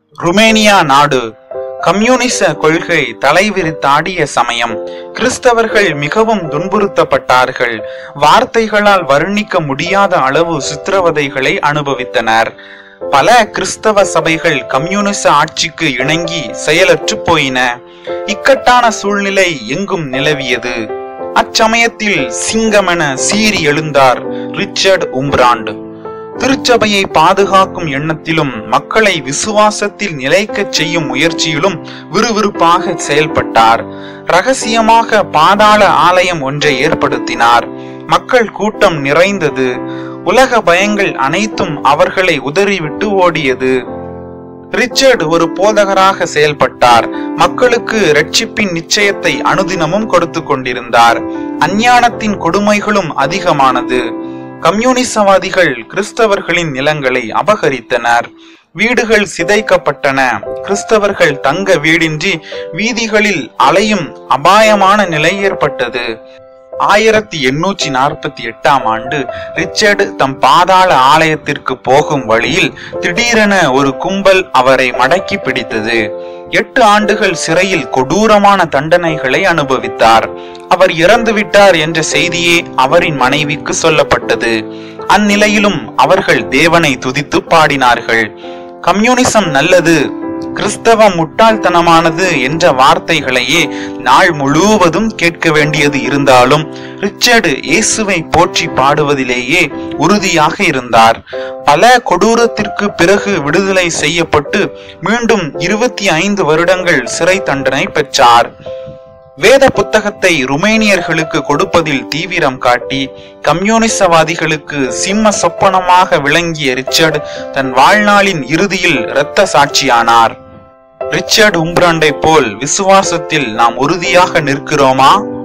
Romania நாடு கம்யூனிச கொள்கை தலைவிரித்தாடிய சமயம் கிறிஸ்தவர்கள் மிகவும் துன்புறுத்தப்பட்டார்கள் வார்த்தைகளால் வர்ணிக்க முடியாத அளவு சித்திரவதைகளை அனுபவித்தனர் பல கிறிஸ்தவ சபைகள் கம்யூனிச ஆட்சிக்கு இணங்கி செயலற்று போயின இக்கட்டான சூழ்நிலை எங்கும் நிலவியது அச்சமயத்தில் சிங்கமென சீறி எழுந்தார் ரிச்சர்ட் உம்ராண்ட் திருச்சபையை பாதுகாக்கும் எண்ணத்திலும் மக்களை விசுவாசத்தில் நிலைக்கச் செய்யும் முயற்சியிலும் விறுவிறுப்பாக செயல்பட்டார் ரகசியமாக பாதாள ஆலயம் ஒன்றை ஏற்படுத்தினார் மக்கள் கூட்டம் நிறைந்தது உலக பயங்கள் அனைத்தும் அவர்களை உதறிவிட்டு ஓடியது ரிச்சர்ட் ஒரு போதகராக செயல்பட்டார் மக்களுக்கு ரட்சிப்பின் நிச்சயத்தை அனுதினமும் கொடுத்து கொண்டிருந்தார் அஞ்ஞானத்தின் கொடுமைகளும் அதிகமானது கம்யூனிசவாதிகள் கிறிஸ்தவர்களின் நிலங்களை அபகரித்தனர் வீடுகள் சிதைக்கப்பட்டன கிறிஸ்தவர்கள் தங்க வீடின்றி வீதிகளில் அலையும் அபாயமான நிலை ஏற்பட்டது ஆயிரத்தி எண்ணூற்றி நாற்பத்தி எட்டாம் ஆண்டு ரிச்சர்டு தம் பாதாள ஆலயத்திற்கு போகும் வழியில் திடீரென ஒரு கும்பல் அவரை மடக்கி பிடித்தது எட்டு ஆண்டுகள் சிறையில் கொடூரமான தண்டனைகளை அனுபவித்தார் அவர் இறந்துவிட்டார் என்ற செய்தியே அவரின் மனைவிக்கு சொல்லப்பட்டது அந்நிலையிலும் அவர்கள் தேவனை துதித்து பாடினார்கள் கம்யூனிசம் நல்லது கிறிஸ்தவம் முட்டாள்தனமானது என்ற வார்த்தைகளையே நாள் முழுவதும் கேட்க வேண்டியது இருந்தாலும் ரிச்சர்டு இயேசுவை போற்றி பாடுவதிலேயே உறுதியாக இருந்தார் பல கொடூரத்திற்கு பிறகு விடுதலை செய்யப்பட்டு மீண்டும் இருபத்தி ஐந்து வருடங்கள் சிறை தண்டனை பெற்றார் வேத புத்தகத்தை ருமேனியர்களுக்கு கொடுப்பதில் தீவிரம் காட்டி கம்யூனிசவாதிகளுக்கு சிம்ம சொப்பனமாக விளங்கிய ரிச்சர்ட் தன் வாழ்நாளின் இறுதியில் இரத்த சாட்சியானார் ரிச்சர்ட் உம்ப்ராண்டை போல் விசுவாசத்தில் நாம் உறுதியாக நிற்கிறோமா